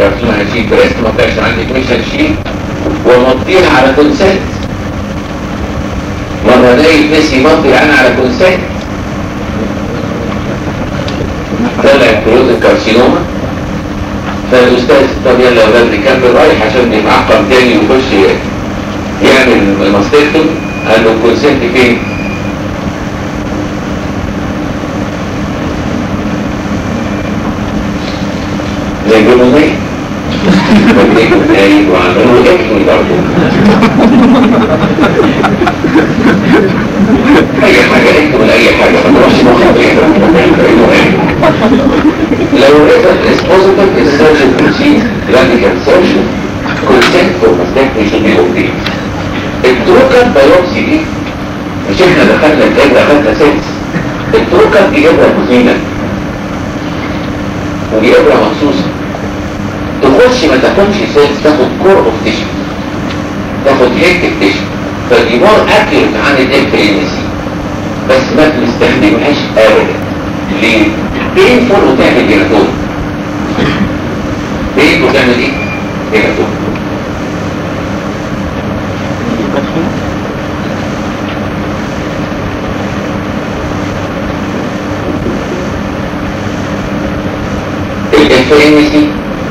كارسوما هشيل بريست ما طلعش عندي مش هشيل ومضيها على كونسنت مرة الاقي نسي مضي انا على كونسنت طلع كروز الكارسينوما فالاستاذ طب يلا يا ولاد نكمل رايح عشان يتعقم تاني ويخش يعمل ماستكتوم قال له الكونسنت فين؟ زي جمهورية وديكم نايم وعملوا اكل برضه اي حاجة اكل ولا اي حاجة ما تروحش مخاطر لو ريزلت is positive is surgeon proceed radical surgeon consent for mastectomy should be obtained التروكر بايوبسي دي مش احنا دخلنا الجبرة خدنا سيلز التروكر دي جبرة مهمة ودي ابرة مخصوصة تخش ما تاخدش سيلز تاخد كور اوف تيشن تاخد هيك تيشن فدي مور اكيوريت عن الاف ان سي بس ما تستخدمهاش ابدا ليه؟ بينفول وتعمل جيراتون بينفول وتعمل ايه؟ جيراتون الانفلاميسي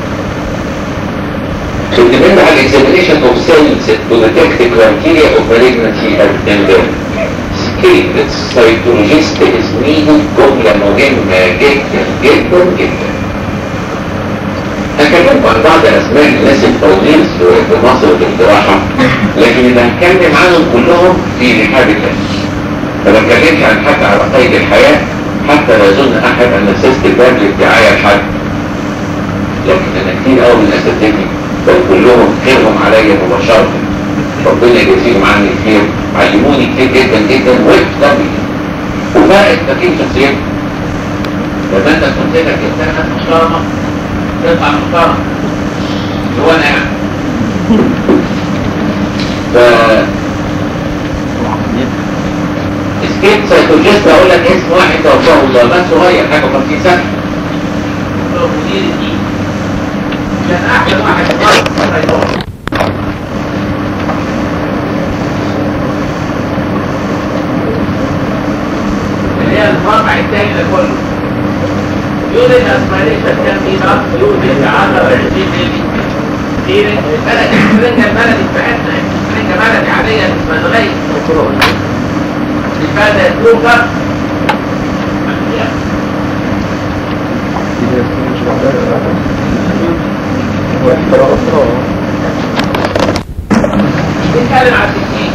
to depend on examination of cells to detect the criteria of malignancy and the scale cytologist is needed جملة مهمة جدا جدا جدا هكلمكم عن بعض اسماء الناس الفاضلين في مصر بالجراحة لكن اللي هتكلم عنهم كلهم في رحاب الله فما اتكلمش عن حد على قيد الحياة حتى لا يظن احد ان سيست الباب للدعاية لحد لكن انا كتير قوي من اساتذتي بل كلهم خيرهم عليا مباشرة ربنا يجزيهم عني الخير علموني كتير جدا جدا وقت قوي وفرقت تكييف شخصيتي لما انت كنت لك انسان محترمة تطلع محترم هو انا يعني ف سكيت سايكولوجيست اقول لك اسم واحد توفاه الله بس صغير حاجه 50 سنه هو مدير الدين كان احسن واحد في مصر اللي هي الفرع الثاني ده كله يوجد اسماليشن كان في ضغط يوجد 10 20 مللي دي البلد الفرنجة البلدي بتاعتنا فرنجة بلدي عادية اسمها الغي البلد الكوكر بنتكلم على التكنيك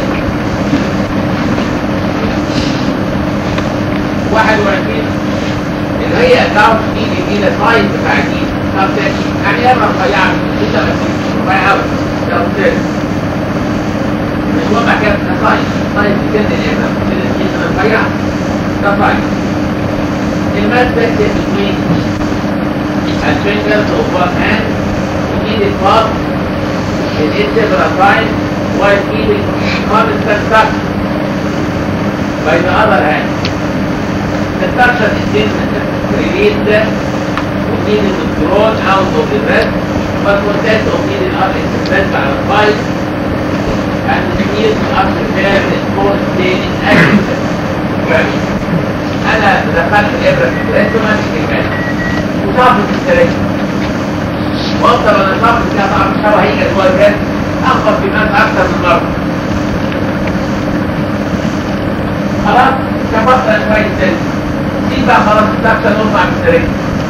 21 اللي هي اكونت دي بيدينا سايز بتاع دي يعني ايه رفيعه لسه بس رفيعه قوي ده مش وضع كده ده سايز سايز كده الابره كده الابره رفيعه ده سايز الماس بس between and fingers of one hand needed part in each several times while keeping constant touch by the other hand. The suction is then released and needed to drawn out of the breast, but content of needed are expressed by the pipe and the needs are prepared in small state in aggregate. أنا دخلت الإبرة في البريست وما في كلمات وشافت السرية وأفضل أنا شافت فيها طعم الشوى هي جوه البريست أخبط في الناس أكثر من مرة خلاص شفطت أنا شوية سن دي بقى خلاص السكشن نطلع من السرية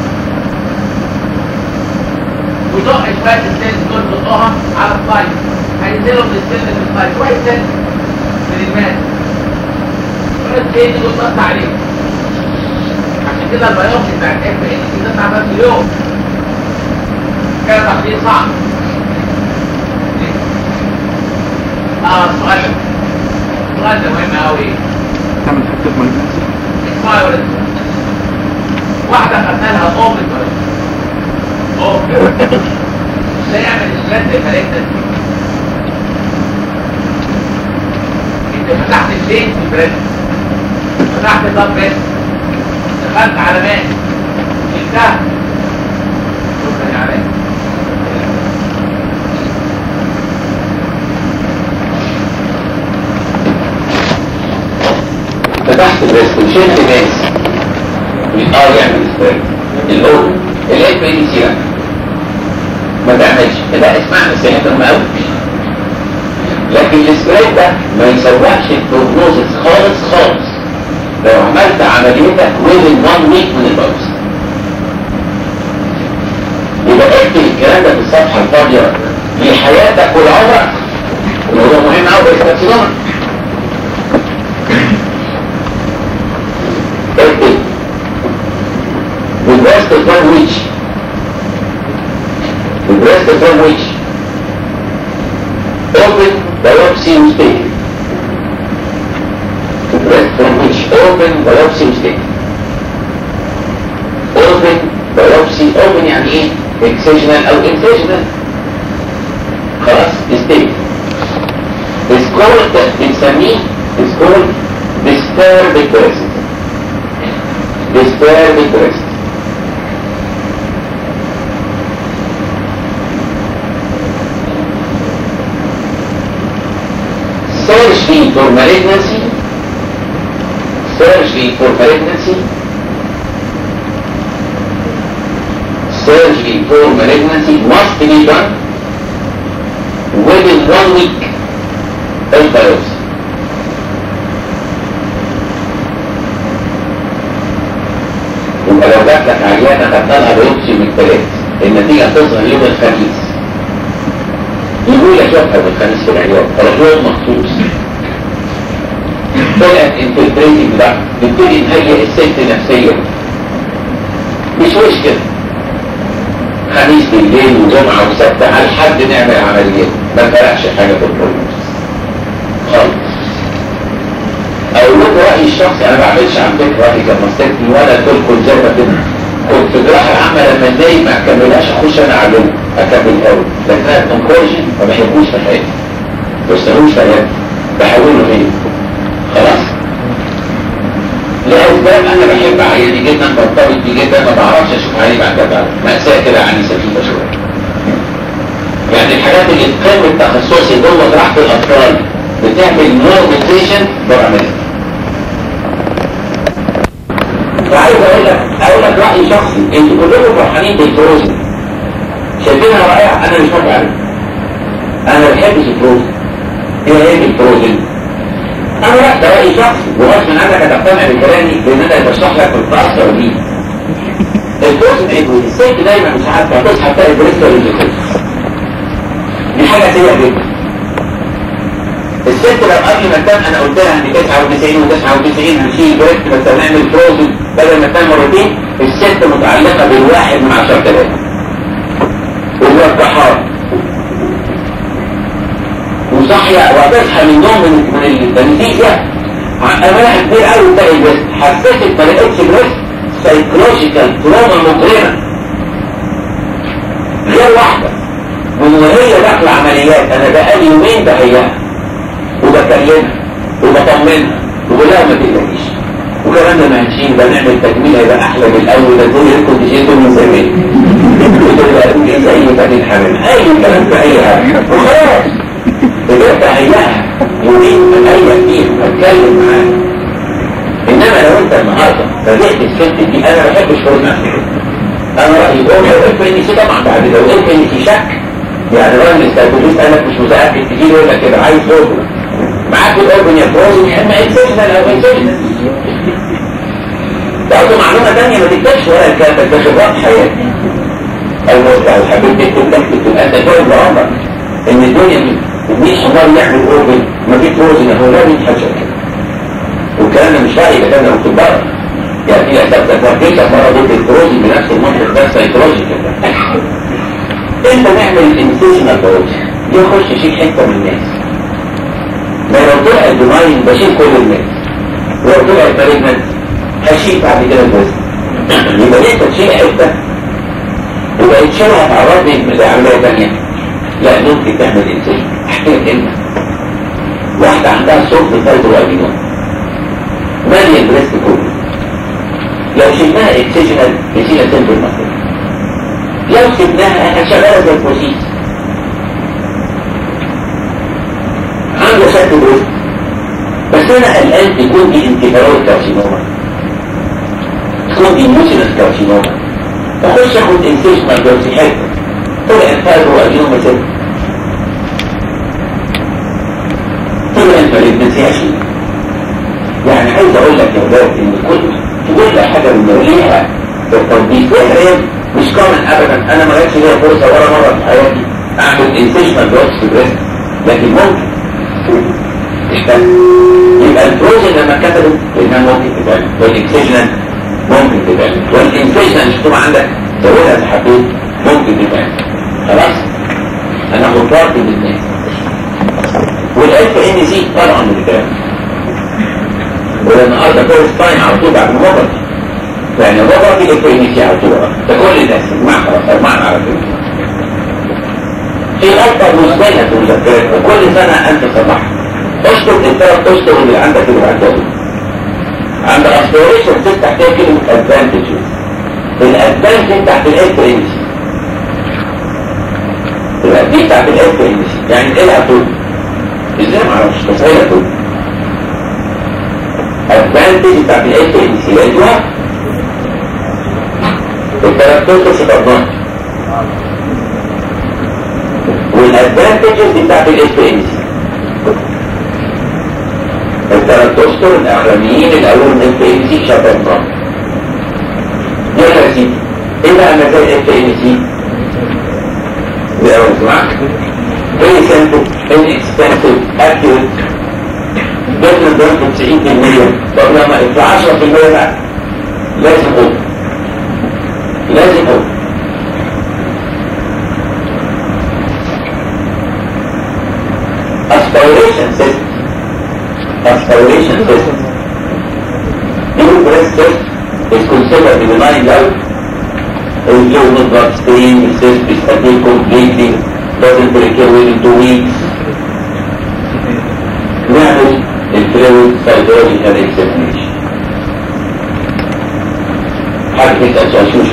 وزق شوية السن دول نطقها على السلايد هينزلوا من السن للسلايد شوية سن من الماء السن دول بص عليه عشان كده البيومي بتاع الاف ان سي تسعة بس اليوم كان تحضير صعب اه السؤال ده السؤال ده مهم قوي تعمل حتة مالجنسي اسمعوا يا ولد واحدة خدنا لها اوبن اوبن ده يعمل اسلات للملاك انت فتحت البيت في البريد فتحت باب بريد دخلت على ماء شلتها شكرا يا علاء فتحت الريسك وشلت ناس اه يعمل سبريد الاول الاف بي سي ما تعملش كده اسمع نصيحتهم قوي لكن السبريد ده ما يسوقش البروجنوزس خالص خالص لو عملت عمليتك within one week من البوز يبقى اكتب الكلام ده في الصفحه الفاضيه لحياتك ولعمرك الموضوع مهم قوي في الكارسينوما اكتب the breast from which the breast from which open biopsy was taken the breast from which open biopsy was taken open biopsy open يعني ايه excisional او incisional خلاص mistake is called بنسميه is called disturbed breast disturbed breast searching for malignancy searching for malignancy surgery for malignancy must be done within one week of biopsy. يبقى لو جات لك عيانة خدنا لها بيوبسي من الثلاث النتيجة تظهر يوم الخميس يقول لك شوفها بالخميس في العيادة رجل مخصوص طلعت انفلتريتنج ده نبتدي نهيئ الست نفسيا مش وش كده خميس بالليل وجمعة وسبت على حد نعمل عمليات ما فرقش حاجة في البروجنوز خالص اقول لكم رأيي الشخصي انا ما بعملش عن فكرة رأيي كمستكني ولا كل كونسرفاتيف كنت في الجراحة العامة لما ازاي ما اكملهاش اخش انا اعلمه اكملها له لكن انا الكونكورجن ما بحبوش في حياتي ما بستنوش في حياتي بحوله فيه خلاص لأسباب أنا بحب عيالي جدا برتبط بيه جدا ما بعرفش أشوف عيالي بعد كده مأساة كده عني سخيفة شوية يعني الحاجات اللي في قمة تخصصي جوه جراحة الأطفال بتعمل نورماليزيشن بعملها فعايز أقول لك أقول لك رأي شخصي أنتوا كلكم فرحانين بالفروزن شايفينها رائعة أنا مش موافق عليها أنا ما بحبش الفروزن هي هي الفروزن انا لا ده رأي شخصي وغصب عنك هتقتنع بكلامي لان انا بشرح لك التأثر بيه الجزء ايه الست دايما مش عارفه تصحى تلاقي بريستر اللي دي حاجه سيئه جدا الست لو قبل ما تنام انا قلت لها ان 99 و99 هنشيل بريست بس هنعمل فروزن بدل ما تنام مرتين الست متعلقه بالواحد من 10000 وهو الطحار وصحية وتصحى من النوم من من البنزيكة أمانها كبير قوي تلاقي البريست حسيت ما لقيتش بريست سايكولوجيكال تروما مقرمة غير واحدة وهي داخلة عمليات أنا بقالي يومين بهيئها وبكلمها وبطمنها وبقول لها ما تقلقيش وكمان ده ما هنشيل ده نعمل تجميل هيبقى أحلى من الأول ده تقول لكم تشيلوا من زمان وتقول لي زي بني الحمام أي كلام في أي حاجة وخلاص قدرت اهيئها يريد ان اهيئ فيها اتكلم معاها انما لو انت النهارده بدات الست دي انا ما بحبش فرصه انا رايي هو لو قلت اني سي طبعا بعد لو قلت اني في شك يعني راجل استاذ قالك مش متاكد تجي يقول لك كده عايز اوبن معاك الاوبن يا فروزن يا اما انسجنال او انسجنال برضه معلومه ثانيه ما تكتبش ولا الكلام ده خبرات حياتي او لو حبيت تكتب تكتب تبقى انت جاوب عمرك ان الدنيا مش حمار يعمل اوبن ما في فروزن هو لا بيتحجر كده والكلام ده مش رأي ده كان مكتوب بره يعني في اسباب تكوينك مرة ضد الفروزن بنفس المنطق ده سايكولوجيكال انت نعمل انسيشنال بروز يخش يشيل حته من الناس ما لو طلع الدماين بشيل كل الناس ولو طلع المالجنت هشيل بعد كده الوزن يبقى انت تشيل حته وبقى تشيلها تعرضني لعمليه ثانيه لا ممكن تعمل انسيشن احكي لك كلمه واحده عندها صوت فايبرو ادينوم ماليه البريست كله لو شلناها اكسجنال نسينا سنتر المنطقه لو سبناها احنا شغاله زي البروسيس عامله شكل بريست بس بس انا قلقان تكون دي انتفارويد كارسينوما تكون دي موسينس كارسينوما اخش اخد انسيشنال دوسي حته طلع الفايبرو ادينوما ست طلع المالجنسي عشرين يعني عايز اقول لك يا ولاد ان كل كل حاجه بنوريها بالتطبيق وحرام مش كامل ابدا انا ما جاتش ليا فرصه ولا مره في حياتي اعمل انسيشنال دوسي في بريست لكن ممكن اشتغل يبقى البروجن لما كتبت انها ممكن تتعمل والاكسجنال ممكن تتعمل والانفيجنال مش طبعا عندك زودها انت حبيت ممكن تتعمل خلاص انا خطرت بالاثنين والاف ان سي طبعا بتتعمل والنهارده كل سباين على طول بعد المبرد يعني المبرد في اف ان سي على طول ده كل الناس اجمع خلاص اجمعنا على كده في غلطه مزمنه في المذكرات وكل سنه انت تصلحها اشطب الثلاث اشطب اللي عندك اللي بعدهم عند الاستوريشن ست تحتها كلمة ادفانتجز الادفانتج تحت الاف ام سي دي تحت الاف ام سي يعني ايه طول ازاي ما اعرفش بس هي طول ادفانتج تحت الاف ام سي لقيتوها الثلاث اشطب ست والادفانتجز بتاعت الاف ام سي الثلاث اسطر الاخرانيين الاول من اف ام سي شبه بعض يلا يا سيدي ايه بقى مزايا اف ام سي الاول معاك very simple inexpensive accurate جبنا درجة 90% طب لما في 10% بقى لازم قول لازم قول aspiration system aspiration system. Even breast test is considered in the nine life. The journal blood stream, the cyst is still completely, doesn't break away in two weeks. نعمل الفلويد psychological examination. حد يسأل سؤال شوش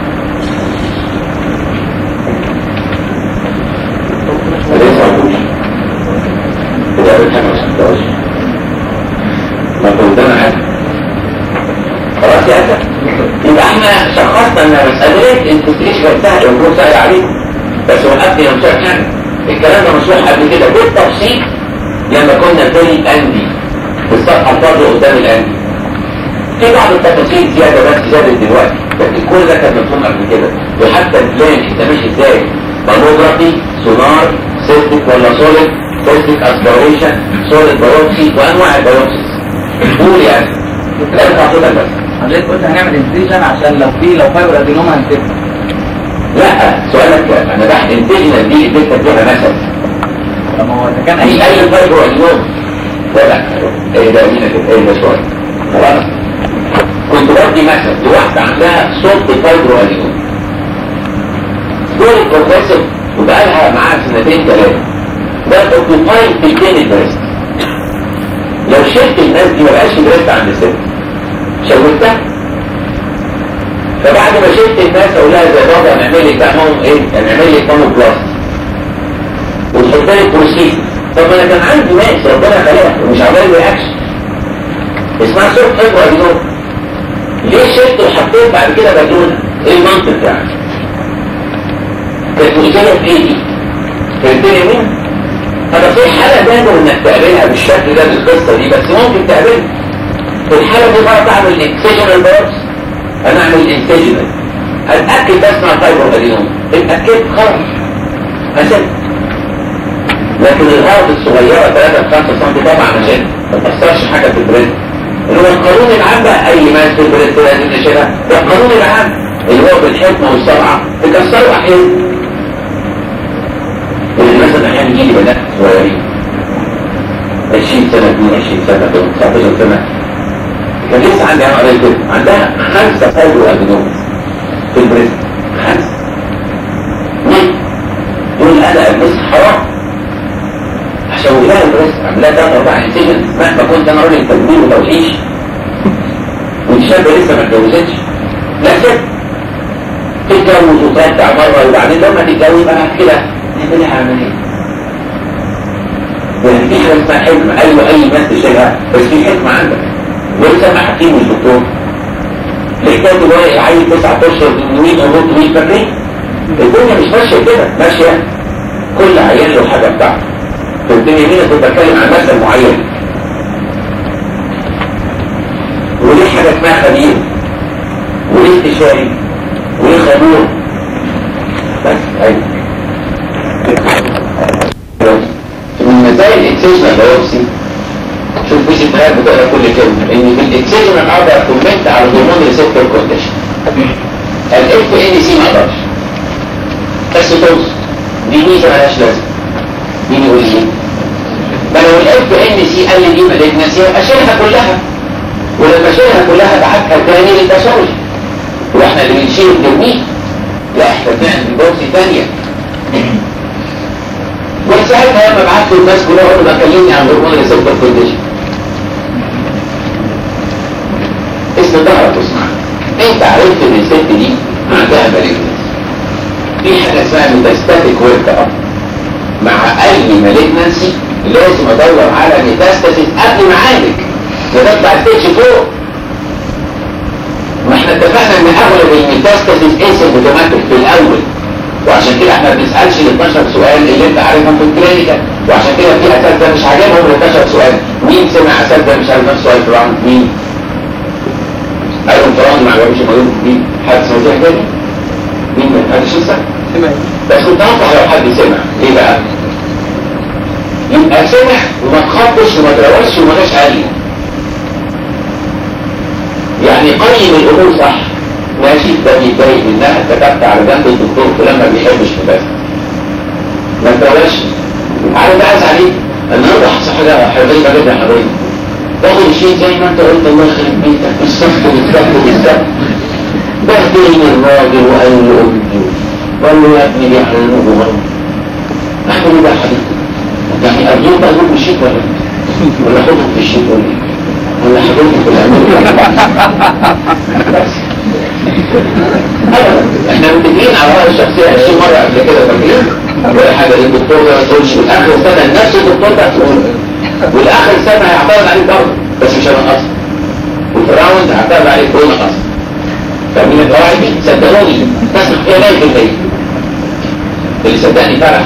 ليس عبوش كده بتحمل سنتوش ما كنت انا عارف خلاص يا اسف يبقى احنا شخصنا ان مسألة انتستريشن سهل ويكون سهل عليكم بس وقفت يا مشاهد يعني الكلام ده مشروح قبل كده بالتفصيل لما كنا في الاندي في الصفحه الفاضيه قدام الاندي في بعض التفاصيل زياده بس زادت دلوقتي لكن كل ده كان مفهوم قبل كده وحتى البلان انت ماشي ازاي ماموجرافي سونار سيستيك ولا سوليد سيستيك اسبيريشن سوليد بايوبسي وانواع البايوبسيز قول يعني لازم تعطيها بس حضرتك قلت هنعمل انفيجن عشان لو في لو فايبر ادينوما هنسيبها لا سؤالك انا بحث انتجنا دي اديتك فيها مثل طب ما هو اذا كان مش اي اي فايبر اليوم لا لا ايه ده مين كده ايه ده شويه خلاص كنت بدي مثل لواحده عندها صوت فايبر اليوم دول البروفيسور وبقى لها معاها سنتين ثلاثه ده اوكيباي في الكلينيك بريست لو شلت الناس دي ما بقاش بريست عند الست شوتها فبعد ما شلت الناس اقول لها زي بابا نعمل لك بقى ماما ايه نعمل لك ماما بلاست وتحط لي بروسيس طب ما انا كان عندي ناس ربنا خلقها ومش عامل رياكشن اسمها سوق فجوه اليوم ليه شلت وحطيت بعد كده بالونه ايه المنطق يعني كانت مشكله في ايدي فهمتني مين انا في حاله دايما انك تقابلها بالشكل ده بالقصه دي بس ممكن تقابلها في الحاله دي بقى تعمل اكسجنال بايوبسي انا اعمل انسجنال اتاكد بس مع فايبر اليوم اتاكدت خلاص اسد لكن الارض الصغيره 3 5 سم طبعا عشان ما تاثرش حاجه في البريد اللي هو القانون العام بقى اي ماس في البريد لازم نشيلها ده القانون العام اللي هو بالحكمه والسرعه تكسره احيانا اللي مثلا احيانا يجي بنات صغيرين 20 سنه 22 سنه 19 سنه كان لسه عندي انا قريت كده عندها خمسه فايبرو ادينومز في البريد خمسه ليه؟ دول انا بس حرام عشان ولها البريد عملها ثلاث اربع انسجن مهما كنت انا راجل تدبير وتوحيش ودي شابه لسه ما اتجوزتش لا ست تتجوز وترجع مره وبعدين لما تتجوز بقى كده نعمل لها عمليه يعني في حاجه اسمها حكمه ايوه اي ناس تشيلها بس في حكمه عندك ولسه ما حكيم مش دكتور الحكايه دلوقتي عيل تسعة اشهر ويل اموت ويل فاكرين الدنيا مش ماشيه كده ماشيه كل عيان له حاجه بتاعته في الدنيا مين كنت بتكلم عن مثل معين وليه حاجه اسمها خبير وليه استشاري وليه خبير بس ايوه من مزايا الاكسجن بايوبسي شوف في ستات بتقرا كل كلمه ان في الاكسجن اقدر كومنت على هرمون ريسبتور كونديشن الاف ان سي ما اقدرش بس توز دي ميزه مالهاش لازمه مين يقول لي ما لو الاف ان سي قال لي دي مالجنسي اشيلها كلها ولما اشيلها كلها بحكها تاني للباثولوجي واحنا اللي بنشيل الترميم لا احنا بنعمل بوكسي ثانيه وساعتها لما بعت له الناس كلها اقول له كلمني عن هرمون ريسبتور كونديشن اسم ظهرك اسمع انت عرفت ان الست دي عندها مالجنس في حاجه اسمها ميتاستاتيك ورك اب مع اي مالجنسي لازم ادور على ميتاستاسيس قبل ما اعالج ده بتاع ستيج فوق ما احنا اتفقنا ان اغلب الميتاستاسيس اسيمبتوماتيك في الاول وعشان كده احنا ما بنسالش ال 12 سؤال اللي انت عارفهم في الكلينيكال وعشان كده في اساتذه مش عاجبهم ال 12 سؤال مين سمع اساتذه مش عارف نفس سؤال في راوند مين؟ ايوه في راوند ما عجبوش الموضوع مين؟ حد سمع زي كده؟ مين ما حدش لسه؟ بس كنت انصح لو حد سمع ليه بقى؟ يبقى سمع وما تخطش وما تروش وما جاش عليه يعني قيم الامور صح ماشي ده بيتضايق منها كتبت على جنب الدكتور فلان ما بيحبش بس ما تبلاش عارف بقى ازعل ايه؟ النهارده حصل حاجه حبيبه جدا يا حبيبي باخد الشيء زي ما انت قلت الله يخرب بيتك بالظبط بالظبط بالظبط بهدل الراجل وقال له امي قال له يا ابني بيحرموه غلط اعمل ايه بقى يا حبيبتي؟ يعني ارجوك بقى اقول بالشيك ولا ولا اخدهم في الشيك ولا ايه؟ ولا حبيبتي في الامريكا بس احنا متفقين على رأي الشخصية 20 مرة قبل كده فاكرين ولا حاجة للدكتور ده ما تقولش والاخر سنة نفس الدكتور ده تقول والاخر سنة هيعترض عليك برضه بس مش هنقص وفي راوند هيعترض عليك كل نقص فمن القواعد دي صدقوني تثق فيها 100% اللي صدقني فرح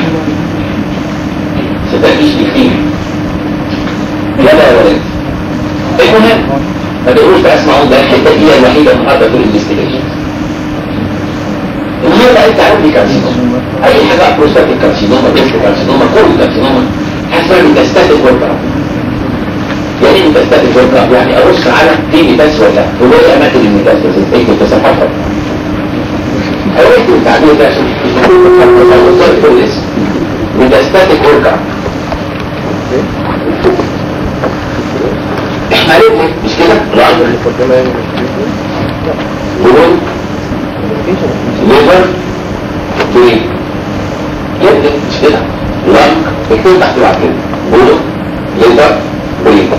صدقنيش بكتير لا لا ولا المهم ما تقولوش بقى اسمعوا ده الحته دي هي الوحيده النهارده في الانفستيجيشن النهارده انت عندي كارسينوما اي حاجه بروستاتيك كارسينوما بريست كارسينوما كل كارسينوما حسب ميتاستاتيك ورك اب يعني ايه ميتاستاتيك ورك اب يعني ابص على في ميتاس ولا هو ايه اماكن الميتاستاسيس ايه تصفحها حاولت التعبير ده عشان توصل كل اسم ميتاستاتيك ورك اب احنا ليه مش كده راجل ولون ليفر برين يبقى مش كده لانك اكتب تحت بعد كده ولون ليفر برين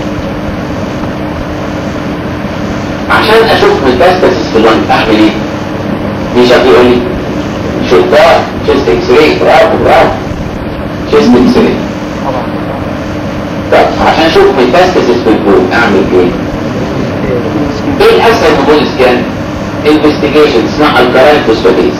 عشان اشوف ميتاستاسيس في اللانك اعمل ايه؟ في شخص يقول لي شطار تشيست اكس راي برافو برافو تشيست اكس راي طب عشان اشوف ميتاستاسيس في البول اعمل ايه؟ ايه الاسهل في بول سكان؟ انفستيجيشن اسمها الكارين فوسفاتيز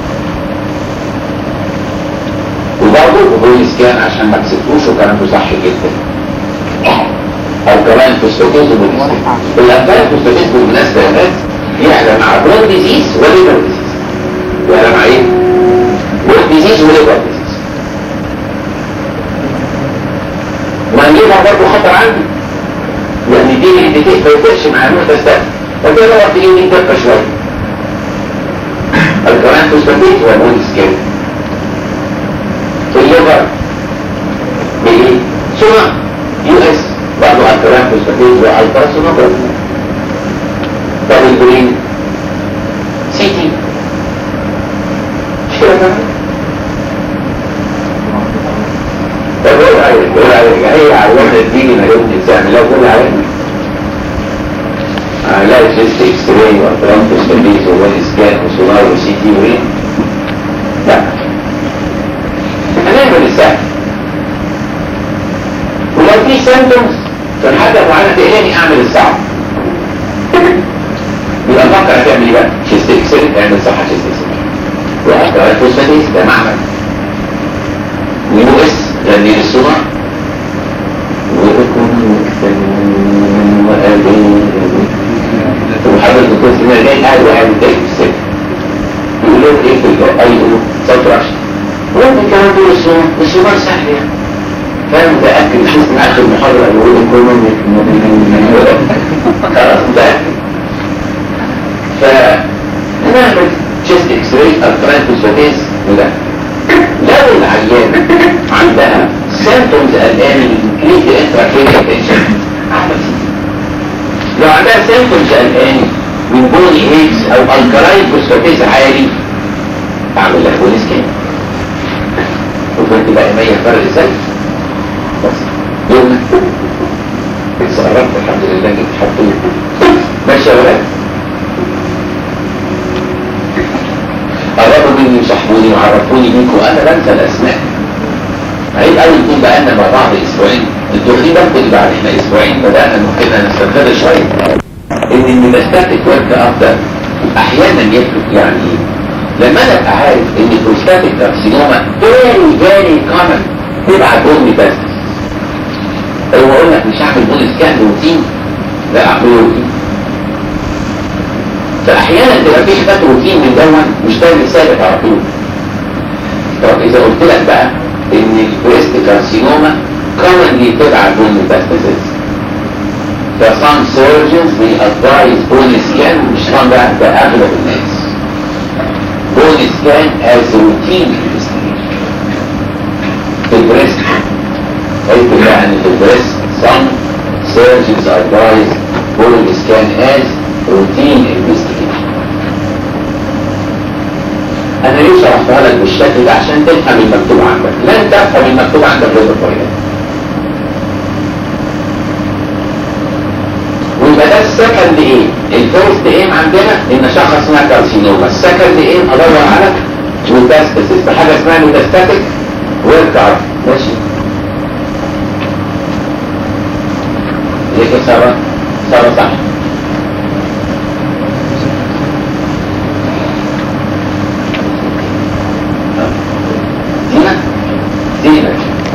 وبرضه بول سكان عشان ما تسيبوش وكلامه صح جدا الكارين فوسفاتيز وبول سكان الكارين فوسفاتيز بالمناسبه يا ناس يعلى مع برون ديزيز وليفر ديزيز يعلى مع ايه؟ برون ديزيز وليفر ديزيز وهنجيبها برضه خطر عندي يعني دي دي ما يفرقش مع المتستات فكده لو تيجي دي دقه شويه الكلام فوسفاتيت هرمون سكين في الليفر بايه؟ ثم يو اس برضه الكلام فوسفاتيت والتراسونوجرافي طب البرين سي تي مش كده كمان طب قول عليك قول عليك هي على الوحدة تيجي مليون إنسان لو قول عليك لا جيست اكس راي وأطرام تشتبيز ووان سكان وسونار وسي تي وين لا هنعمل السهل سيمتومز في حاجه معينه تقلقني اعمل الصعب يبقى فكر هتعمل ايه بقى؟ شيست اكسل اعمل صح شيست اكسل واقرا الفوسفاتيز ده معمل ويو اس غني الصنع ويكون وحضرتك الدكتور سمير جاي قاعد وقاعد يتكلم في السجن يقول لهم ايه في الجو اي يقولوا سطرش وانت كمان دول الصنع الصنع سهل يعني فانا متاكد مش من اخر المحاضره يقول كل من خلاص متاكد فنعمل تشيست اكس راي التراين فوسفاتيز وده لو العيان عندها سيمتومز قلقان من كليك انتراكرينيال تنشن اعمل لو عندها سيمتومز قلقان من بوني هيكس او الكلاين فوسفاتيز عالي اعمل لها بوني سكان وفهمت بقى مية فرق ازاي بس يوم اتصرفت الحمد لله جبت حطوه ماشي يا ولاد قربوا مني وصاحبوني وعرفوني بيكم انا بنسى الاسماء عيب قوي نكون بقالنا مع بعض اسبوعين انتوا واخدين بالكم اللي بعد احنا اسبوعين بدانا كده نستمر شويه ان الميتاستاتيك ورك افضل احيانا يفرق يعني ايه؟ لما انا ابقى عارف ان البروستاتيك كارسينوما فيري فيري كومن تبعت بون ميتاستس هو اقول لك مش هعمل بون سكان روتين لا اعمله روتين فاحيانا تبقى في حاجات روتين من دون مش ده اللي ثابت على طول طب اذا قلت لك بقى ان البريست كارسينوما commonly تبع بون ميتاستاسيس ف some surgeons may advise bone scan مش طبعا ده ده اغلب الناس bone scan as routine investigation في البريست قلت بقى ان في البريست some surgeons advise bone scan as routine investigation انا ليه شرحتها لك بالشكل ده عشان تفهم المكتوب عندك لن تفهم المكتوب عندك غير بالطريقه ويبقى ده السكند ايه الفيرست ايم عندنا ان اشخص اسمها كارسينوما السكند ايم ادور على ميتاستاسيس بحاجه اسمها ميتاستاتيك ورك اب ماشي ليك يا ساره ساره صح زينة زينة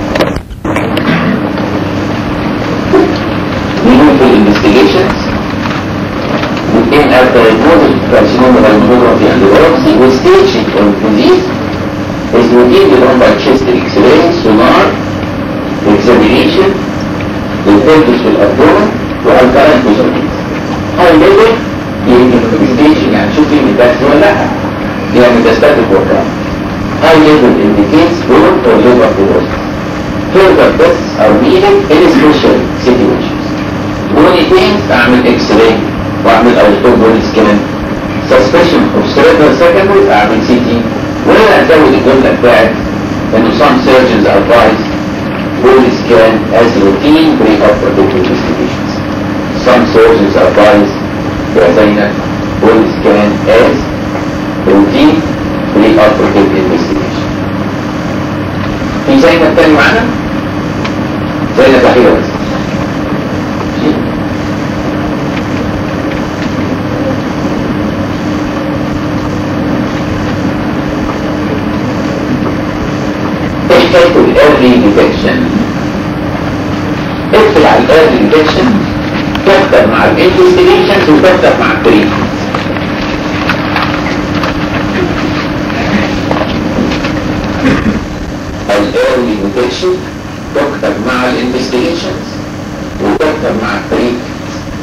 meaningful investigations within a diagnosis of carcinoma by mammography and biopsy with staging of disease is routinely done by chest x-ray, sonar, examination, the pelvis will abdomen والكلام بوزيتيف هاي ليفل investigation يعني شوف في ميتاستي ولا لا هي ميتاستاتيك ورك high level indicates bone or liver fibrosis. Further tests are needed in special situations. Bony things اعمل x-ray واعمل outdoor body scan. Suspicion of cerebral secondary اعمل CT. وهنا ازود الجملة بتاعت انه some surgeons advise body scan as routine pre-operative investigations. Some surgeons advise يا زينب body scan as routine pre-operative investigation. في زينب تاني معانا؟ زينب أخيرا بس. ايه حكاية الايرلي ديتكشن؟ اكتب على الايرلي ديتكشن تكتب مع الانفستيجيشنز وتكتب مع التريتمنت. الايرلي ديتكشن تكتب مع الانفستيجيشنز وتكتب مع التريتمنت.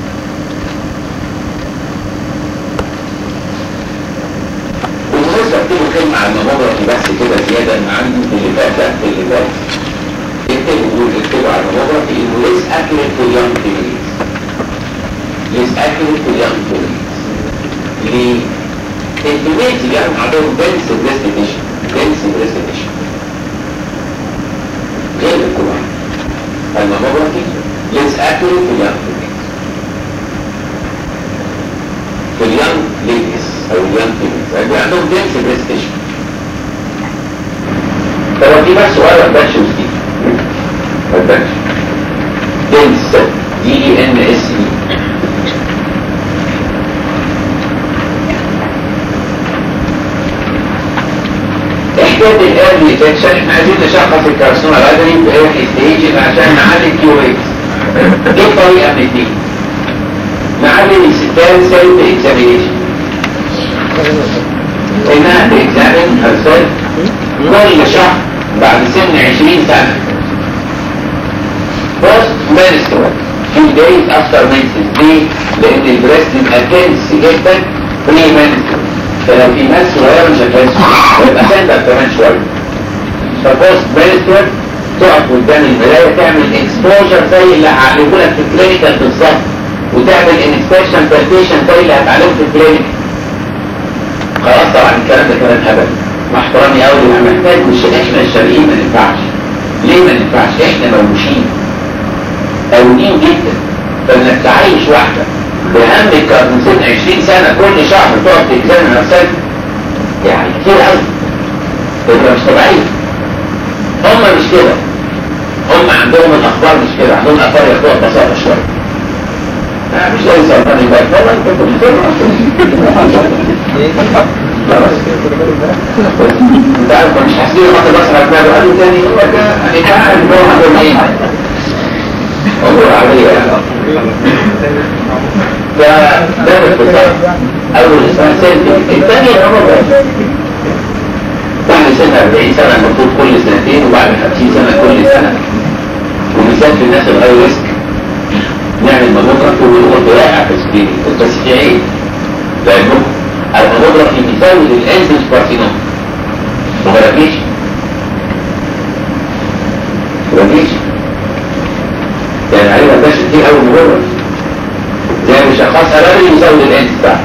بالمناسبة اكتبوا كلمة على الماموجرافي بس كده زيادة ان عندي في اللي فات ده في اللي فات اكتبوا قول اكتبوا على الماموجرافي انه ليس accurate to young females. ليس accurate to young females. ليه؟ الفيميلز يعني عندهم dense breast tissue dense breast tissue غير الكبار الماموجرافي ليس accurate to young females. في اليانج ليديز او اليانج فيميلز يعني عندهم دنس بريستيشن طب دي بس سؤال ما تبانش وستيف ما تبانش دنس دي اي ان اس اي حكايه الايرلي ديتكشن احنا عايزين نشخص الكارسوما بدري في ايرلي ستيج عشان نعلي الكيو ريت دي طريقه من اتنين نعلي الستات سيلف اكزامينيشن انها تكزامين هيرسيلف كل شهر بعد سن 20 سنه بوست menstrual few days after menses ليه؟ لان البريست بيبقى تنس جدا بري menstrual فلو في ناس صغيره مش هتحس يبقى سنتر كمان شويه فبوست menstrual تقف قدام المرايه تعمل اكسبوجر زي اللي هعلمه لك في الكلينيكال بالظبط وتعمل انسبكشن بالبيشن زي اللي هتعلمه في الكلينيك خلاص طبعا الكلام ده كلام هبل مع احترامي قوي انا محتاج مش احنا الشرقيين ما ننفعش ليه ما ننفعش احنا موشين قويين جدا فانك تعيش واحده بهمك من سن 20 سنه كل شهر تقعد تكزامن نفسك يعني كتير قوي تبقى مش طبيعيه هم مش كده هم عندهم الاخبار مش كده عندهم الاخبار ياخدوها ببساطه شويه آه مش زي سرطان البلد والله انت كنت انت عارف مش حاسين خاطر بس على دماغه قالوا تاني هو ده يعني تعال هو عندهم ايه انظر عليه ده ده باختصار اول اسمها سيلفي الثانية بعد سنة 40 سنة المفروض كل سنتين وبعد 50 سنة كل سنة وبالذات في الناس الهاي ريسك نعمل ماموجرافي ونقول رائع في سكريننج بس في عيب لانه الماموجرافي بيزود الانزيم كارسينوم ومراجيش مراجيش يعني عليها داش كتير قوي مجرد زي مشخصها بدري يزود الانس بتاعها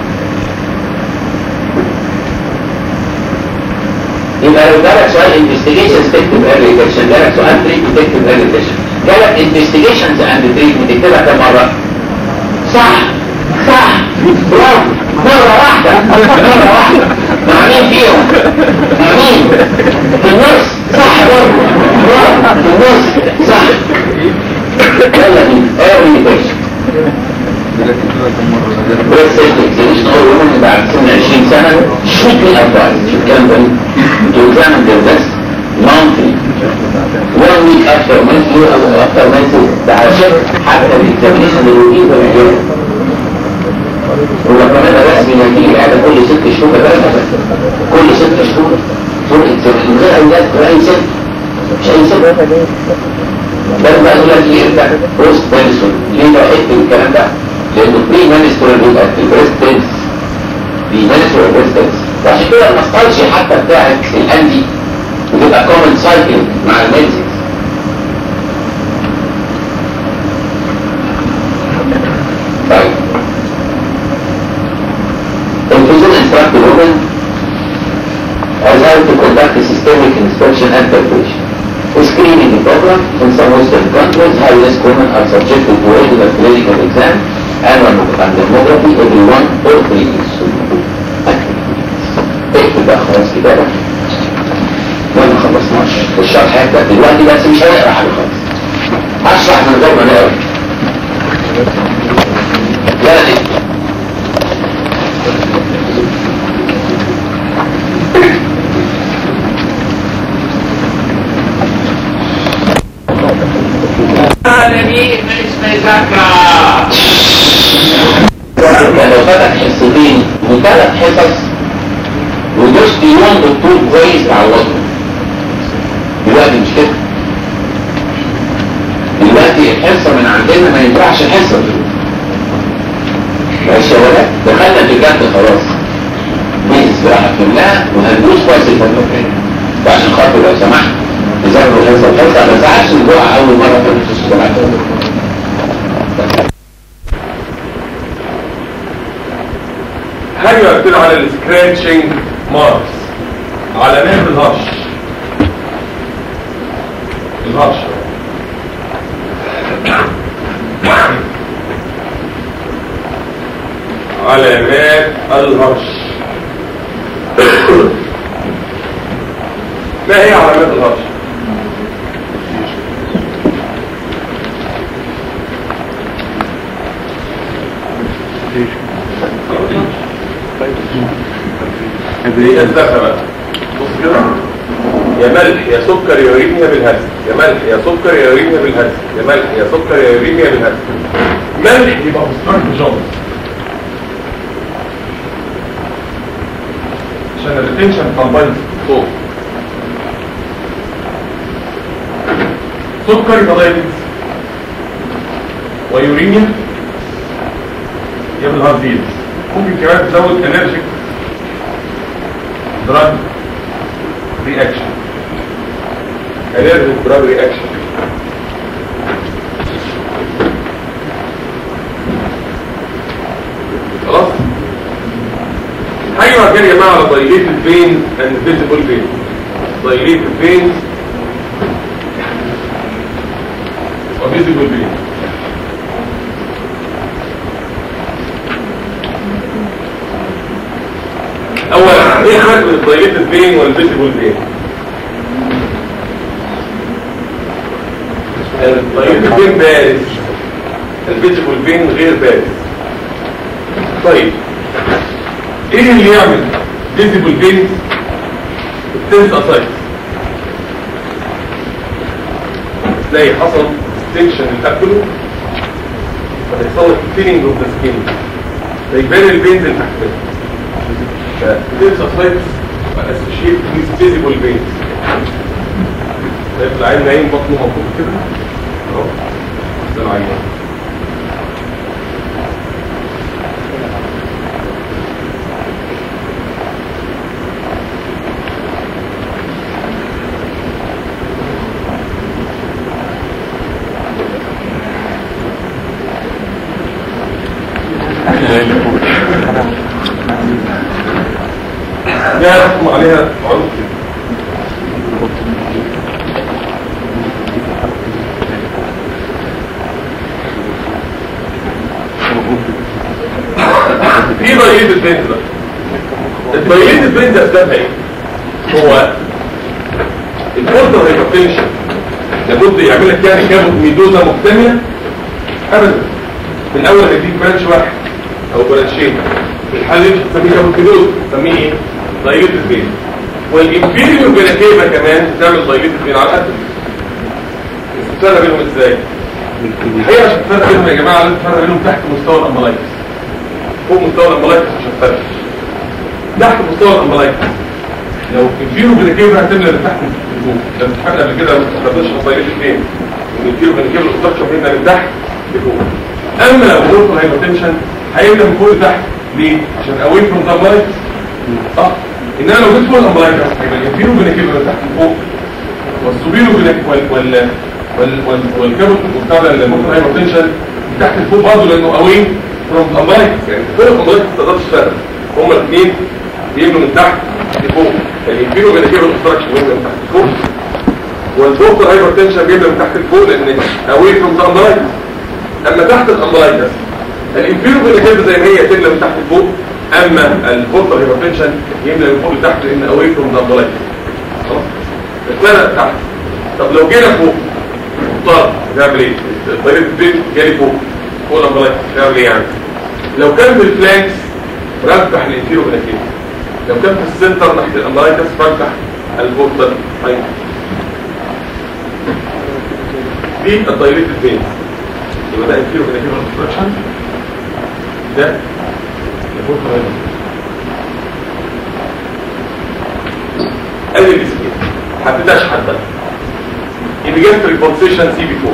يبقى لو جالك سؤال انفستيجيشن تكتب ايرلي ديتكشن جالك سؤال تريتمنت تكتب ايرلي ديتكشن جالك انفستيجيشنز اند تريتمنت تكتبها كم مره؟ صح صح برافو مرة واحدة مرة واحدة مع مين فيهم؟ مع مين؟ في النص صح برضه برافو في النص صح يلا بينا ايرلي ديتكشن بس الاكزيبيشن اول يوم بعد سن 20 سنة شوت مي ادفايس شوف الكلام ده to examine their breast monthly one week after menses or after menses ده عشان حتى الاكزامينيشن الروتين ده بيجيبه ولو كمان رسمي نتيجة العادة كل ست شهور بس كل ست شهور فول اكزامينيشن من غير اي ناس ولا اي ست مش اي ست ده بقى يقول لك ليه انت بوست مانسترول ليه بقى اكتب الكلام ده؟ لانه بري مانسترول بيبقى في البريست تنس بري مانسترول بريست تنس وعشان كده المسطلشي حتى بتاعت الاندي بتبقى كومن سايكل مع المنسز طيب Infusion instructed women as how to conduct a systemic inspection and palpation. Screening program in some Western countries, high-risk women are subjected to regular clinical exam and mammography every one or three weeks. اكتب بقى خلاص كده وانا ما خلصناش الشرح هيبدا دلوقتي بس مش هنقرا حاجه خالص هشرح من غير ما نقرا يلا نكتب العالمين مش مذاكرة يعني لو فتح حصتين وثلاث حصص ودوست يوم دكتور كويس تعوضه دلوقتي مش كده دلوقتي الحصة من عندنا ما ينفعش حصة ماشي يا ولد دخلنا في الجد خلاص بيس راح فهمناها وهندوس كويس الفترة فعشان خاطر لو سمحت تذاكروا الحصة الحصة ما تزعلش الجوع أول مرة في النص السبعة هاجي قلت له على السكراتشنج ماركس علامات الهرش الهرش علامات الهرش ما هي علامات الهرش ايه اسبابها بقى بص كده يا ملح يا سكر يا يوريميا بالهرس يا ملح يا سكر يا يوريميا بالهرس يا ملح يا سكر يا يوريميا بالهرس ملح يبقى obstructive jaundice عشان الريتنشن كومبايند فوق سكر يبقى دايبيتس ويوريميا يبقى الهارت ديز ممكن كمان تزود انرجيك دراج رياكشن allergic drug reaction خلاص حاجة بعد كده يا جماعة على dilated vein and visible vein dilated veins و visible vein اولا ايه الفرق بين الدايليتد فين والفيزيبل فين الدايليتد فين بارز الفيزيبل فين غير بارز طيب ايه اللي يعمل فيزيبل فين التنس اسايتس تلاقي حصل ستنشن الابدو فتحصل لك فيلينج اوف ذا سكين فيبان الفينز اللي تحت منها فالتنس اسايتس اسوشيت ويز فيزيبل فينز شايف العين نايم بطنه مفروض كده اهو ده العين لا يحكم عليها عنف في ضيقة البنت بقى الضيقة البنت اسبابها ايه هو الفورتر هيبرتنشن لابد يعمل لك يعني كابوت ميدوزا مكتملة ابدا من اول ما يديك برانش واحد او برانشين في الحال اللي انت بتسميه كابوت ميدوزا تسميه ايه ضيقة البنت والانفيريور جلاكيبا كمان تعمل ضيقة البنت على قد الفرق بينهم ازاي الحقيقه عشان تفرق بينهم يا جماعه لازم تفرق بينهم تحت مستوى الامبلايكس فوق مستوى الامبلايكس مش هتفرق تحت مستوى الامبلايكس لو الفيرو بنكيبها هتملى اللي تحت لفوق ده امتحان قبل كده ما تاخدش مصايب الاثنين ان الفيرو بنكيبها الاستراكشر هنا من تحت لفوق اما لو غرفه هايبرتنشن هيبدا من فوق لتحت ليه؟ عشان اوي فروم ذا امبلايكس صح انما لو جيت فوق الامبلايكس هيبقى الفيرو بنكيبها من تحت لفوق والسوبيرو بنك وال وال وال وال والكابوت بتاع الموتور هايبرتنشن تحت لفوق برضه لانه قوي فروم امبلايكس يعني فوق الامبلايكس ما تقدرش تفرق هما الاثنين بيبنوا من تحت لفوق يعني يبنوا من كده الاستراكشر بيبنوا من تحت لفوق والبوستر هايبرتنشن بيبنوا من تحت لفوق لان قوي فروم ذا امبلايكس اما تحت الامبلايكس الانفيرو بنكيبل زي ما هي تملى من تحت لفوق اما البوستر هايبرتنشن يملى من فوق لتحت لان قوي فروم ذا امبلايكس خلاص اتملى تحت طب لو جينا فوق طار نعمل ايه طريقه البيت جالي فوق فوق الامبلايكس نعمل ايه يعني لو كان في الفلانكس رجح الانفيرو بنكيبل لو كان في السنتر ناحيه الامبلايكس رجح البوستر هايبر دي الدايركت فين يبقى ده انفيرو بنكيبل اوبستراكشن ده البوستر هايبر ادي الاسكيب حددهاش حد epigastric pulsation CB4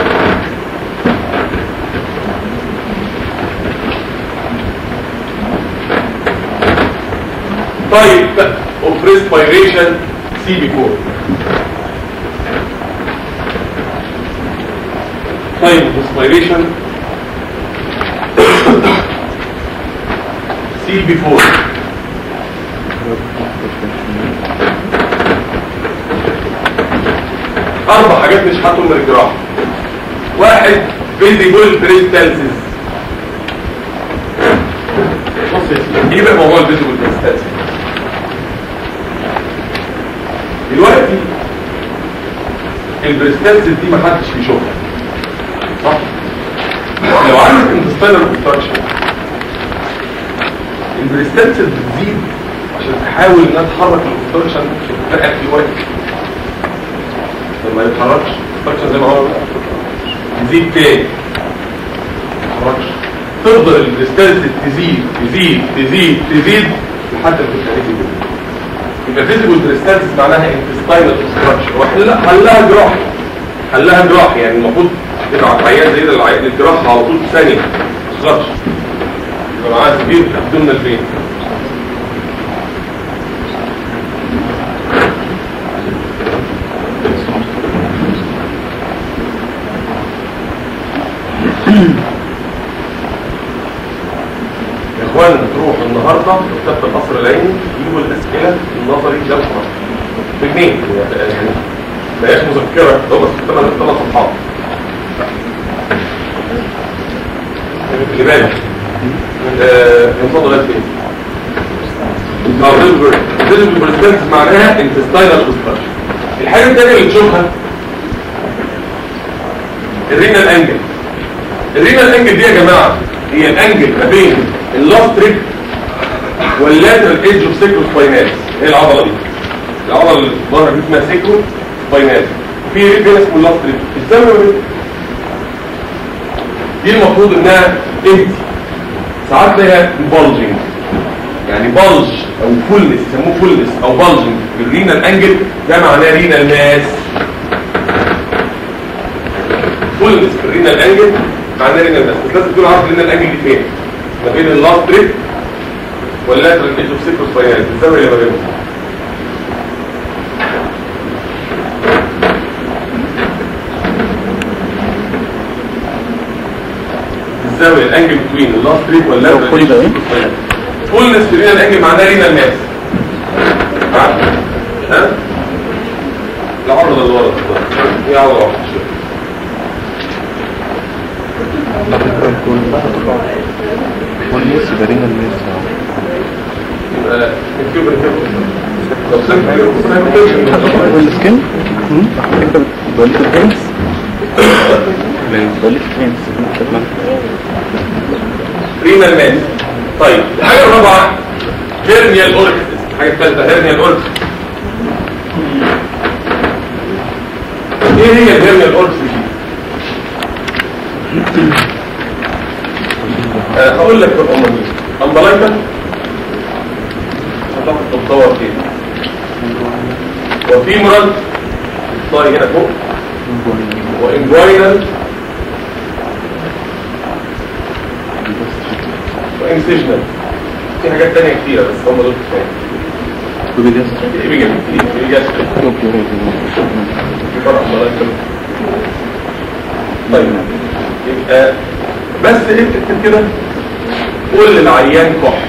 type of respiration CB4 type of respiration CB4 اربع حاجات مش هاتهم من الجراحه واحد فيزيبل بريستالسيس بص يا سيدي ايه بقى موضوع الفيزيبل بريستالسيس دلوقتي البريستالسيس دي ما حدش بيشوفها صح لو عندك انتستينال اوبستراكشن البريستالسيس بتزيد عشان احاول ان انا اتحرك الاوبستراكشن بقى في وقت لما يتحركش الاوبستراكشن زي ما هو يزيد تاني ما يتحركش تفضل الديستانس تزيد تزيد تزيد تزيد لحد ما تنتهي يبقى فيزيبل ديستانس معناها انتستاينال اوبستراكشن وحلها حلها جراح حلها جراح يعني المفروض تبقى عيان زي ده العيان الجراحه على طول في ثانيه ما تخسرش يبقى معاها سبير ابدومينال بين يا اخوان تروح النهارده مكتبه القصر العيني يجيبوا الاسئله النظري لو سمحت بجنيه يعني ما هياش مذكره ده بس كتبها من ثلاث صفحات اللي بالك ينفضل لغايه فين؟ اه فيزيبل بريزنس معناها انتستاينال اوبستراكشن الحاجه الثانيه اللي تشوفها الرينال انجل الرينال انجل دي يا جماعه هي الانجل ما بين اللاست ريب واللاترال ايدج اوف سيكرو سباينال هي العضله دي العضله اللي بره دي اسمها سيكرو سباينال في ريب هنا اسمه لاست ريب الزاويه دي المفروض انها امتي ساعات لها بولجنج يعني بلج او فولنس يسموه فولنس او بلجنج في الرينال انجل ده معناه رينال ماس فولنس في الرينال انجل معناه رينال ماس بس لازم تكون عارف الرينال انجل دي فين ما بين اللاست ريب واللاترال ايدج اوف سيكروس فاينال الزاويه اللي ما بينهم الزاويه الانجل بتوين اللاست ريب واللاترال كل ده ايه؟ فولنس في رينال انجل معناه رينال ماس ها العرض اللي ورا هي عرض واحده شويه والناس يبقى الناس يبقى الكيوبر لو سمت الكيوبر والسكن انت بتوليك الفينس بتوليك الفينس رينال ماس طيب الحاجه الرابعه هيرنيال اوركس الحاجه الثالثه هيرنيال اوركس ايه هي الهيرنيال اوركس دي آه، هقول لك في الامر دي امبلايكا هتاخد تتطور فين وفيمورال طيب هنا فوق وانجوينال وانسيجنال في حاجات تانية كتيرة بس هم دول كفاية وبيجاز ايه بيجي بيجي في فرق امبلايكا طيب يبقى بس انت اكتب كده قول للعيان كح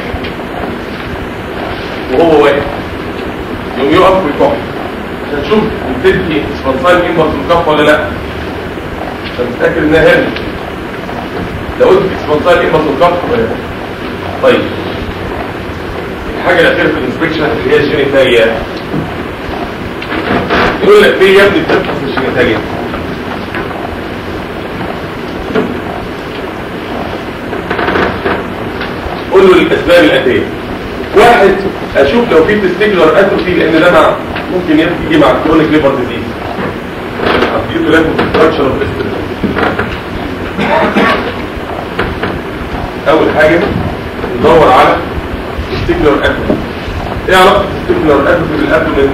وهو واقف يقوم يقف ويكح عشان تشوف بتدي سبونسايل امبلس الكف ولا لا عشان تتاكد انها هنا لو قلت سبونسايل امبلس الكف ولا لا طيب الحاجه الاخيره في الانسبكشن اللي هي الجينيتاليا يقول لك ليه يا ابني بتفحص الجينيتاليا قول له الاسباب الاتيه واحد اشوف لو في تستيكولار اتروفي لان ده مع ممكن يجي مع كرونيك ليفر ديزيز حطيته له ستراكشر اوف اول حاجه ندور على تستيكولار اتروفي ايه علاقه التستيكولار اتروفي بالابدومين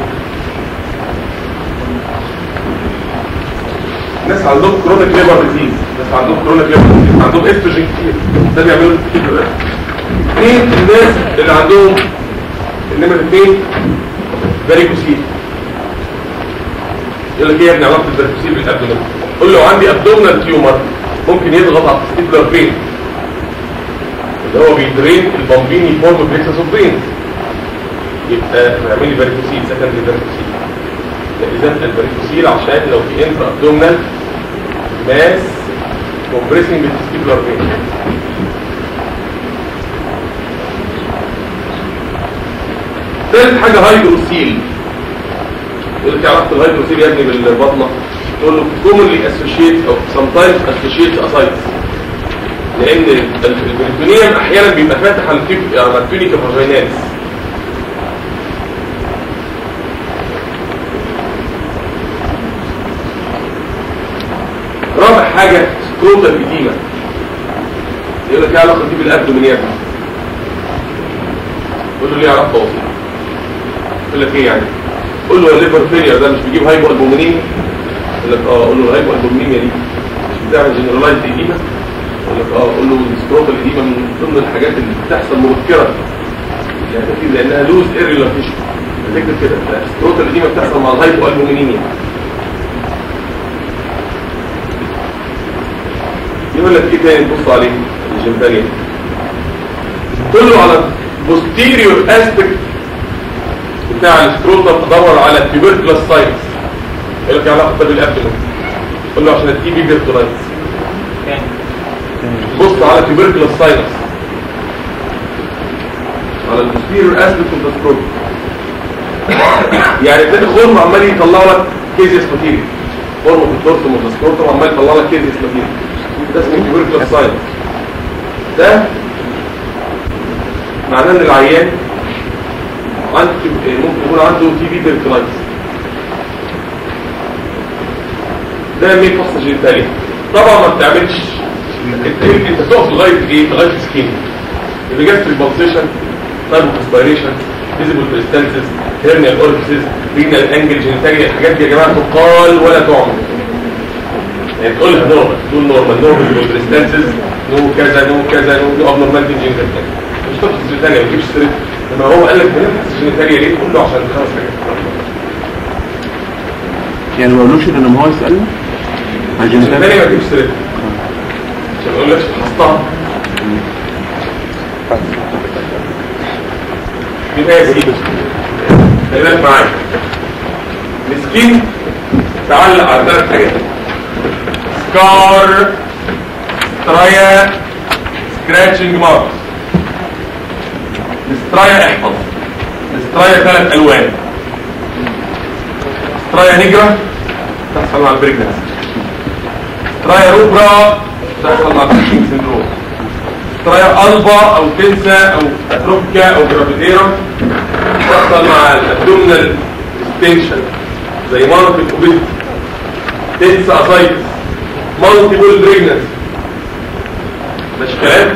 ناس عندهم كرونيك ليفر ديزيز ناس عندهم كرونيك ليفر ديزيز عندهم استروجين كتير ده بيعملوا تستيكولار اثنين الناس اللي عندهم النمرة اثنين فاريكوسيل يقول لك ايه يا ابني علاقه الفاريكوسيل بالابدومين قول له عندي ابدومينال تيومر ممكن يضغط على التستيكولار فين اللي هو بيدرين البامبيني فورم بليكسس اوف برين يبقى هيعمل لي فاريكوسيل سكندري فاريكوسيل اذا الفاريكوسيل عشان لو في انترا ابدومينال ماس كومبريسنج بالتستيكولار فين ثالث حاجة هايدروسيل يقول لك علاقة الهايدروسيل يا ابني بالبطنة تقول له commonly associates او sometimes associates ascites لان البريتونيوم احيانا بيبقى فاتح على التيب على التونيكا فاجيناليس حاجه سكروتال اديمه يقول لك ايه علاقه دي بالابدومين قول له ليه علاقه وسيطه يقول لك ايه يعني قول له الليفر فيلير ده مش بيجيب هايبو البومينيميا يقول لك اه قول له الهايبو البومينيميا دي مش بتعمل جنرالايز اديمه يقول لك اه قول له السكروتال اديمه من ضمن الحاجات اللي بتحصل مبكره يعني تفكير لانها لوز ايريلاتيشن تكتب كده السكروتال اديمه بتحصل مع الهايبو البومينيميا يقول لك ايه تاني تبص عليه الجنتاليا تقول له على posterior aspect بتاع السكروتال تدور على tuberculous سايتس يقول لك إيه علاقه بالابدومين قول له عشان التي بي بيرتولايتس بص على tuberculous سايتس على البوستيريور اسبكت اوف ذا يعني تلاقي خرم عمال يطلع لك كيزيس ماتيريال خرم في الدورسوم اوف ذا سكروتم عمال يطلع لك كيزيس ماتيريال ده اسمه tuberculous سايتس ده معناه ان العيان عنده ممكن يكون عنده تي بي بيرتولايتس ده مين فصل جينيتاليا طبعا ما بتعملش انت انت تقف لغايه ايه لغايه السكين الجاستريك بالسيشن تايب اسبيريشن فيزيبل بريستانسز هيرنيال اورفيسز رينال انجل جينيتاليا الحاجات دي يا جماعه تقال ولا تعمل يعني تقولها نورمال تقول نورمال نورمال بريستانسز نو كذا نو كذا نو نو ابنورمالتي جينيتاليا مش تفصل جينيتاليا ما تجيبش سيرت لما هو قال لك بنفحص الجينيتاليا ليه كله عشان خمس حاجات يعني ما قالوش ان ما هو يسألنا على الجينيتاليا الجنسات ما تجيبش سيرت عشان ما اقولكش فحصتها يبقى يا سيدي خلي بالك معايا مسكين تعلق على ثلاث حاجات سكار سترايا سكراتشنج ماركس السترايا احفظ السترايا ثلاث الوان سترايا نجرة تحصل مع البريجنس سترايا روبرا تحصل مع البريجنس سندروم سترايا البا او تنسا او اتروبيا او جرافيتيرا تحصل مع الابدومينال ستنشن زي مرض الاوبيزيتي تنسا اسايتس مالتيبل بريجنس مش كلام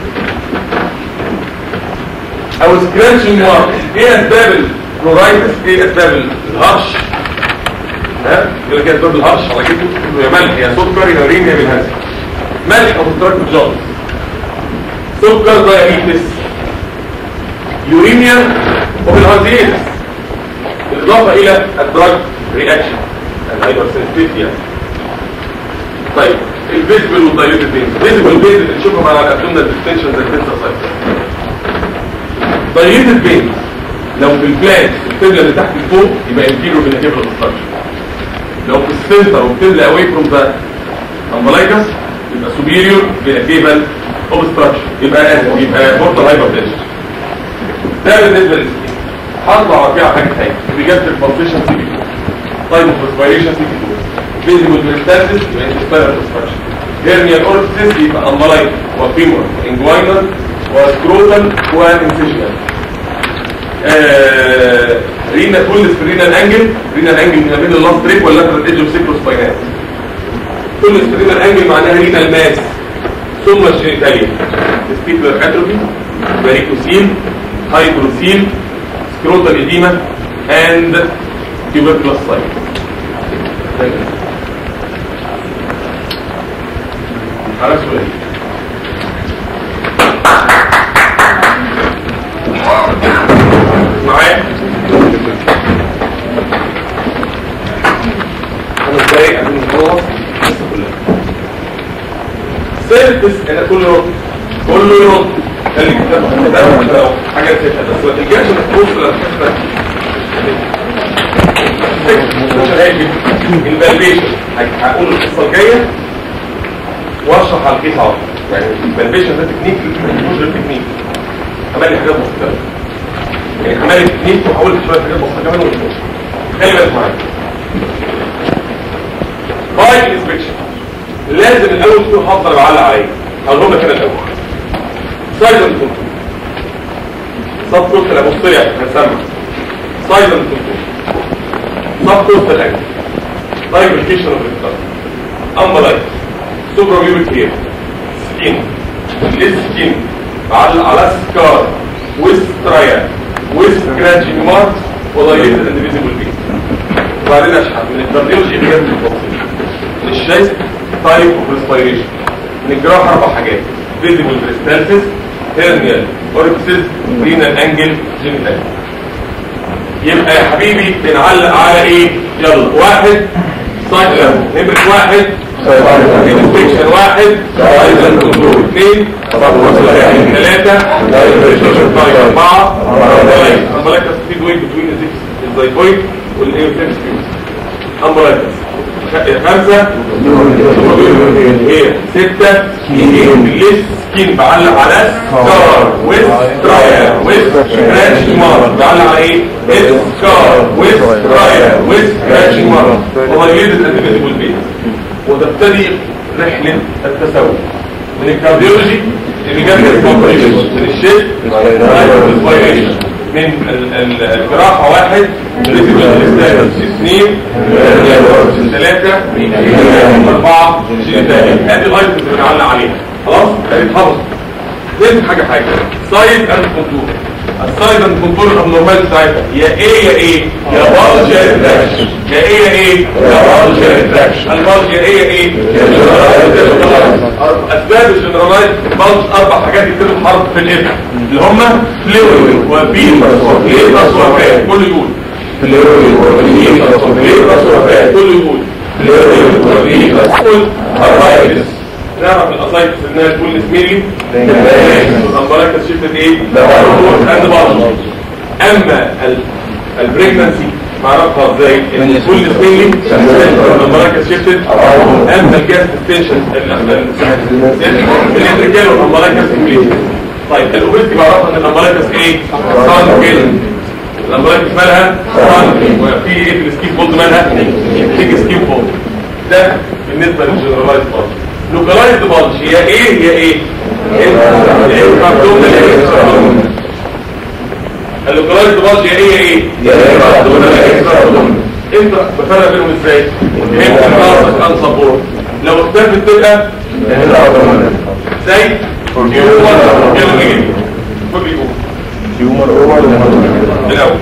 او سكراتشنج ماركس ايه اسباب الكلورايتس ايه اسباب الهرش ها يقول لك ايه اسباب الهرش على كده يا ملح يا سكر يا رين يا بالهز ملح او ستراك جلط سكر دايابيتس يوريميا وبالهازيز بالاضافه الى الدراج رياكشن الهايبر سنسيتيفيتي طيب الفيزبل والدايليتد بينز الفيزبل بينز اللي نشوفهم على الابدومينال ديستنشن زي التنسا سايت دايليتد بينز لو في البلان التبله اللي تحت الفوق يبقى انتيرو فينيكيبل اوبستراكشن لو في السنتر وبتبله اواي فروم ذا امبلايكس يبقى سوبيريور فينيكيبل اوبستراكشن يبقى اسف يبقى بورتال هايبرتنشن ده بالنسبه للسكين هطلع فيها حاجه ثانيه بجد البلسيشن سي بي 2 طيب الاسبيريشن سي بي 2 فيزيبل ميتاستاسيس يبقى انتسبيرال اوبستراكشن هيرنيال اورفيسيس يبقى امبلايك وفيمور انجوينال وسكروتال وانسيشنال آه رينا كل سبرينال انجل رينال انجل ما بين اللاست ريك واللاترال ايدج اوف سيكروسباينات كل سبرينال انجل معناها رينال ماس ثم الجينيتاليا ستيبلر اتروفي varicocele هايدروسيل سكروتال اديما and tuberculous site على سؤال معايا خمس دقايق قبل ما نخلص القصه كلها سيرفس انا كله يرد كله يرد خليك كده ده ده حاجه تفهم بس ما تلجاش انك تبص للفكره البلبيشن هقول القصه الجايه واشرح على الكيس على طول. يعني البلبيشن ده تكنيك مش غير تكنيك عمل لي حاجات بسيطه يعني عمل لي تكنيك وحاولت شويه حاجات بسيطه كمان ونقول خلي بالك معايا باي انسبكشن لازم الاول تكون حافظه بعلق عليه هقولهم لك انا الاول سايلنت كنترول صف كنت لا بص لي هسمع سايلنت كنترول صف كنت الاجل دايفركيشن اوف الكتاب امبلايت سوبرا بيوبك هير سكين ليس سكين على على سكار وسترايا وسكراتشنج مارك وضيقت الانديفيزيبل بي وبعدين اشحن من الكارديولوجي بجد التفاصيل من الشيست تايب اوف ريسبيريشن من الجراحه اربع حاجات فيزيبل بريستالسيس هيرنيال اوربسيس رينال انجل جينيتال يبقى يا حبيبي بنعلق على ايه يلا واحد سايكل نمرة واحد انسبكشن واحد سايكل كنترول اثنين ثلاثة طيب أربعة أمبلايكس سبيد ويت بتوين الزيكويد والايوتكس أمبلايكس خمسة هي ستة ليس سكين بعلق على سكار وسترايا وسكراتش مارك بعلق على ايه سكار وسترايا وسكراتش مارك وهيلد الانتيفيزيبل بيت وتبتدي رحلة التسوق من الكارديولوجي اللي جاب الكومبريشن من الشيست للفايريشن من ال- ال- الجراحة واحد اثنين ثلاثة أربعة هذه الايتمز اللي بنعلق عليها خلاص هيتحفظ لازم حاجة حاجة سايد اند كنترول السايد اند كنترول الابنورمال ساعتها يا ايه يا ايه يا بالج يا ريتراكشن يا ايه يا ايه يا بالج يا ريتراكشن البالج يا ايه يا ايه اسباب الجنرالايز بالج اربع حاجات يكتبوا حرف في الاسم اللي هم فلويد وبيتس وبليتس وفات كله يقول فلويد وبيتس وبليتس وفات كله يقول فلويد وبيتس كل الرايتس نعرف الاسايتس انها تكون اسميلي الامبراكس شفت ايه اند بالج اما البريجنسي معرفها ازاي ان كل سنين المراكز شفتت اما الجاز ستيشن الانتركال والمراكز انجليزي طيب الاوبستي بعرفها ان الامبراكس ايه صان كده الامبراكس مالها صان وفي ايه في السكيب بولد مالها في سكيب بولد ده بالنسبه للجنرالايز بالج لوكالايز بالج هي ايه هي ايه اللوكالايز بالج هي ايه ايه انت بفرق بينهم ازاي انت خلاص عن سبورت لو اختلفت تبقى زي هيومر كده ايه فوق يقول الاول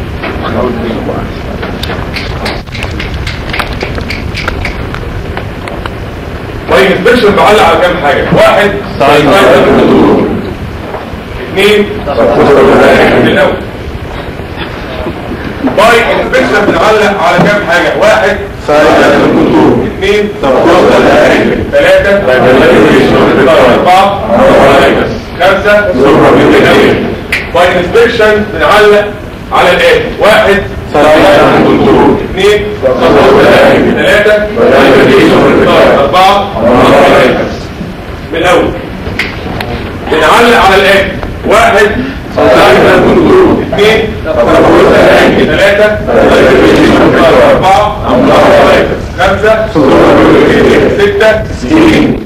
طيب السبيشن بعلق على كام حاجه واحد سايد اثنين الاول باي انسبكشن بنعلق على كام حاجة واحد اثنين ثلاثة أربعة خمسة باي انسبكشن بنعلق على الآتي واحد اثنين ثلاثة أربعة من الأول بنعلق على الآتي واحد اثنين ثلاثة أربعة خمسة ستة